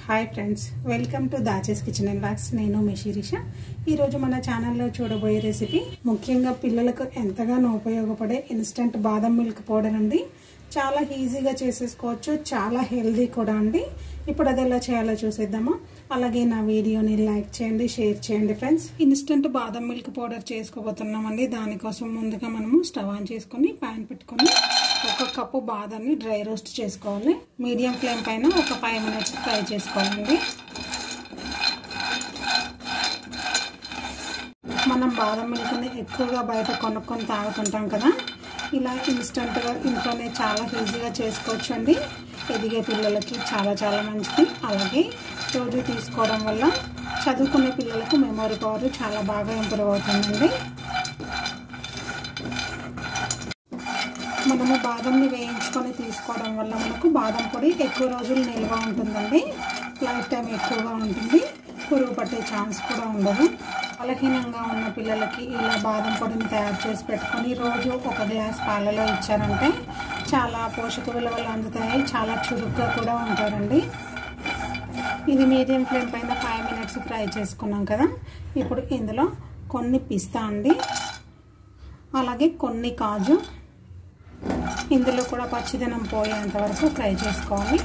hi friends welcome to దాచేస్ kitchen and blogs నేను మీ శిరీష ఈరోజు మన ఛానల్లో చూడబోయే రెసిపీ ముఖ్యంగా పిల్లలకు ఎంతగానో ఉపయోగపడే ఇన్స్టంట్ బాదం మిల్క్ పౌడర్ అండి చాలా ఈజీగా చేసేసుకోవచ్చు చాలా హెల్దీ కూడా అండి ఇప్పుడు అది ఎలా చేయాలో చూసేద్దామా అలాగే నా వీడియోని లైక్ చేయండి షేర్ చేయండి friends instant badam milk powder చేసుకోబోతున్నామండి దానికోసం ముందుగా మనము స్టవ్ ఆన్ చేసుకొని ప్యాన్ పెట్టుకొని ఒక కప్పు బాదాన్ని డ్రై రోస్ట్ చేసుకోవాలి మీడియం ఫ్లేమ్ పైన ఒక ఫైవ్ మినిట్స్ ఫ్రై చేసుకోవాలండి మనం బాదం మిల్క్ని ఎక్కువగా బయట కొనుక్కొని తాగుతుంటాం కదా ఇలా ఇన్స్టంట్గా ఇంట్లోనే చాలా ఈజీగా చేసుకోవచ్చు అండి ఎదిగే పిల్లలకి చాలా చాలా మంచిది అలాగే రోజు తీసుకోవడం వల్ల చదువుకునే పిల్లలకు మెమొరీ పవర్ చాలా బాగా ఇంప్రూవ్ అవుతుందండి మనము బాదంని వేయించుకొని తీసుకోవడం వల్ల మనకు బాదం పొడి ఎక్కువ రోజులు నిల్వ ఉంటుందండి లైఫ్ టైం ఎక్కువగా ఉంటుంది పురుగు పట్టే ఛాన్స్ కూడా ఉండదు బలహీనంగా ఉన్న పిల్లలకి ఇలా బాదం పొడిని తయారు చేసి పెట్టుకొని రోజు ఒక గ్లాస్ పాలలో ఇచ్చారంటే చాలా పోషక విలువలు అందుతాయి చాలా చురుగ్గా కూడా ఉంటారండి ఇది మీడియం ఫ్లేమ్ పైన ఫైవ్ మినిట్స్ ఫ్రై చేసుకున్నాం కదా ఇప్పుడు ఇందులో కొన్ని పిస్తా అండి అలాగే కొన్ని కాజు ఇందులో కూడా పచ్చిదనం పోయేంత వరకు ఫ్రై చేసుకోవాలి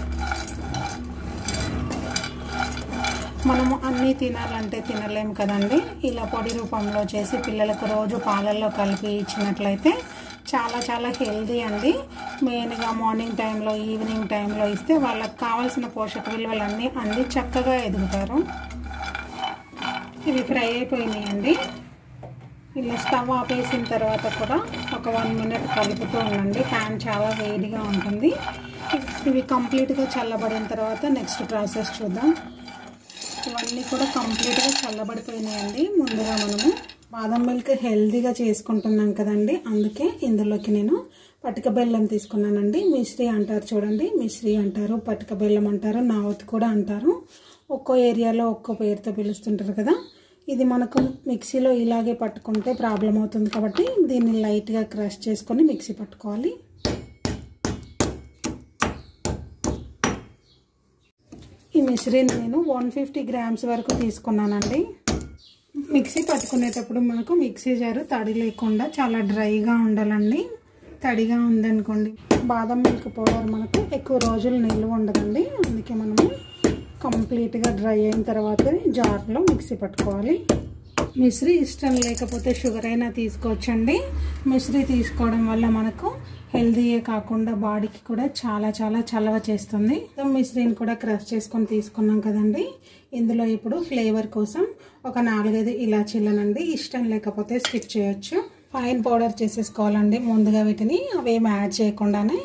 మనము అన్నీ తినాలంటే తినలేము కదండి ఇలా పొడి రూపంలో చేసి పిల్లలకు రోజు పాలల్లో కలిపి ఇచ్చినట్లయితే చాలా చాలా హెల్దీ అండి మెయిన్గా మార్నింగ్ టైంలో ఈవినింగ్ టైంలో ఇస్తే వాళ్ళకి కావాల్సిన పోషక విలువలన్నీ అంది చక్కగా ఎదుగుతారు ఇవి ఫ్రై అయిపోయినాయండి ఇలా స్టవ్ ఆపేసిన తర్వాత కూడా ఒక వన్ మినిట్ కలుపుతూ ఉండండి ప్యాన్ చాలా వేడిగా ఉంటుంది ఇవి కంప్లీట్గా చల్లబడిన తర్వాత నెక్స్ట్ ప్రాసెస్ చూద్దాం ఇవన్నీ కూడా కంప్లీట్గా చల్లబడిపోయినాయండి ముందుగా మనము బాదం మిల్క్ హెల్తీగా చేసుకుంటున్నాం కదండి అందుకే ఇందులోకి నేను పటిక బెల్లం తీసుకున్నానండి మిశ్రీ అంటారు చూడండి మిశ్రీ అంటారు పటిక బెల్లం అంటారు నావత్ కూడా అంటారు ఒక్కో ఏరియాలో ఒక్కో పేరుతో పిలుస్తుంటారు కదా ఇది మనకు మిక్సీలో ఇలాగే పట్టుకుంటే ప్రాబ్లం అవుతుంది కాబట్టి దీన్ని లైట్గా క్రష్ చేసుకొని మిక్సీ పట్టుకోవాలి ఈ మిశ్రీని నేను వన్ ఫిఫ్టీ గ్రామ్స్ వరకు తీసుకున్నానండి మిక్సీ పట్టుకునేటప్పుడు మనకు మిక్సీ జారు తడి లేకుండా చాలా డ్రైగా ఉండాలండి తడిగా ఉందనుకోండి బాదం మిల్క్ పౌడర్ మనకు ఎక్కువ రోజులు నిల్వ ఉండదండి అందుకే మనము కంప్లీట్గా డ్రై అయిన తర్వాత జార్లో మిక్సీ పట్టుకోవాలి మిశ్రీ ఇష్టం లేకపోతే షుగర్ అయినా తీసుకోవచ్చండి మిశ్రీ తీసుకోవడం వల్ల మనకు హెల్దీయే కాకుండా బాడీకి కూడా చాలా చాలా చలవ చేస్తుంది మిశ్రీని కూడా క్రష్ చేసుకొని తీసుకున్నాం కదండి ఇందులో ఇప్పుడు ఫ్లేవర్ కోసం ఒక నాలుగైదు ఇలాచీలనండి ఇష్టం లేకపోతే స్కిప్ చేయొచ్చు ఫైన్ పౌడర్ చేసేసుకోవాలండి ముందుగా వీటిని అవేమి యాడ్ చేయకుండానే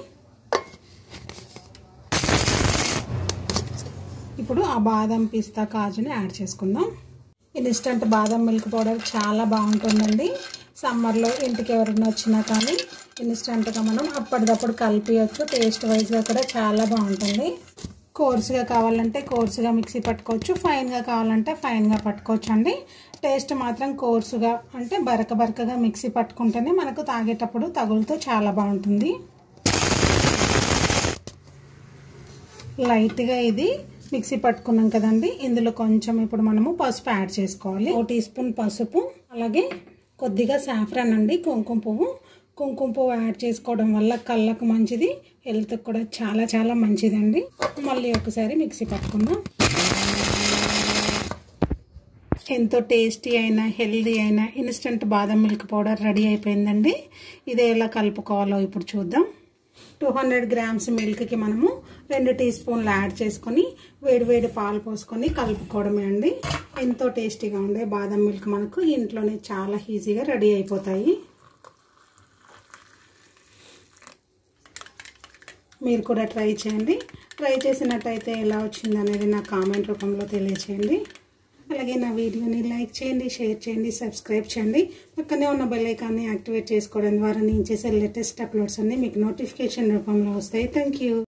ఇప్పుడు ఆ బాదం పిస్తా కాజుని యాడ్ చేసుకుందాం ఇన్స్టంట్ బాదం మిల్క్ పౌడర్ చాలా బాగుంటుందండి సమ్మర్లో ఇంటికి ఎవరైనా వచ్చినా కానీ ఇన్స్టంట్గా మనం అప్పటిదప్పుడు కలిపియచ్చు టేస్ట్ వైజ్గా కూడా చాలా బాగుంటుంది కోర్సుగా కావాలంటే కోర్సుగా మిక్సీ పట్టుకోవచ్చు ఫైన్గా కావాలంటే ఫైన్గా పట్టుకోవచ్చు అండి టేస్ట్ మాత్రం కోర్సుగా అంటే బరక బరకగా మిక్సీ పట్టుకుంటేనే మనకు తాగేటప్పుడు తగులుతూ చాలా బాగుంటుంది లైట్గా ఇది మిక్సీ పట్టుకున్నాం కదండి ఇందులో కొంచెం ఇప్పుడు మనము పసుపు యాడ్ చేసుకోవాలి ఒక టీ స్పూన్ పసుపు అలాగే కొద్దిగా సాఫ్రాన్ అండి కుంకుమ పువ్వు కుంకుమ పువ్వు యాడ్ చేసుకోవడం వల్ల కళ్ళకు మంచిది హెల్త్కి కూడా చాలా చాలా మంచిదండి మళ్ళీ ఒకసారి మిక్సీ పట్టుకుందాం ఎంతో టేస్టీ అయినా హెల్దీ అయినా instant badam milk powder ready అయిపోయిందండి ఇది ఎలా కలుపుకోవాలో ఇప్పుడు చూద్దాం టూ హండ్రెడ్ గ్రామ్స్ మిల్క్కి మనము రెండు టీ స్పూన్లు యాడ్ చేసుకొని వేడి వేడి పాలు పోసుకొని కలుపుకోవడమే అండి ఎంతో టేస్టీగా ఉండే బాదం మిల్క్ మనకు ఇంట్లోనే చాలా ఈజీగా రెడీ అయిపోతాయి మీరు కూడా ట్రై చేయండి ట్రై చేసినట్టయితే ఎలా వచ్చింది అనేది నా కామెంట్ రూపంలో తెలియచేయండి అలాగే నా వీడియోని లైక్ చేయండి షేర్ చేయండి సబ్స్క్రైబ్ చేయండి పక్కనే ఉన్న బెల్ ఐకాన్ని యాక్టివేట్ చేసుకోవడం ద్వారా నేను చేసే లేటెస్ట్ అప్లోడ్స్ అన్నీ మీకు నోటిఫికేషన్ రూపంలో వస్తాయి థ్యాంక్